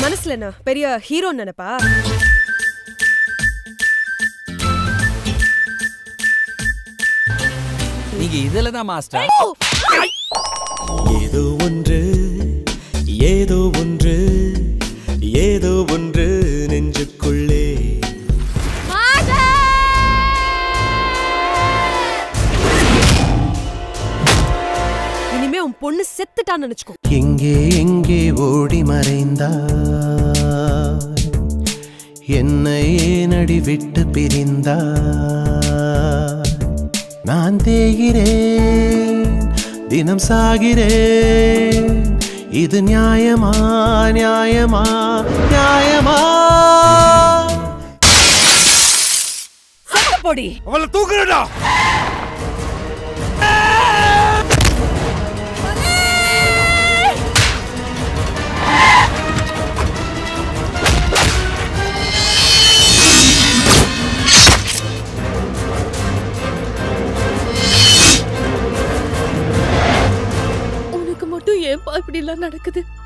மனசுல என்ன பெரிய ஹீரோ நினைப்பா நீங்க இதுல தான் மாஸ்டர் ஏதோ ஒன்று ஏதோ ஒன்று ஏதோ ஒன்று நெஞ்சுக்குள்ளே இனிமே உன் பொண்ணு செத்துட்டான்னு நினைச்சுக்கோ எங்கே எங்கே ஓடி மறைந்தாய் என்னை ஏனடி விட்டு பிரிந்தாய் நான் தேகிறேன் தினம் சாகிறேன் இது நியாயமா நியாயமா நியாயமா பொடி அவளை தூக்குறடா உனக்கு மட்டும் ஏன்பா இப்படி எல்லாம் நடக்குது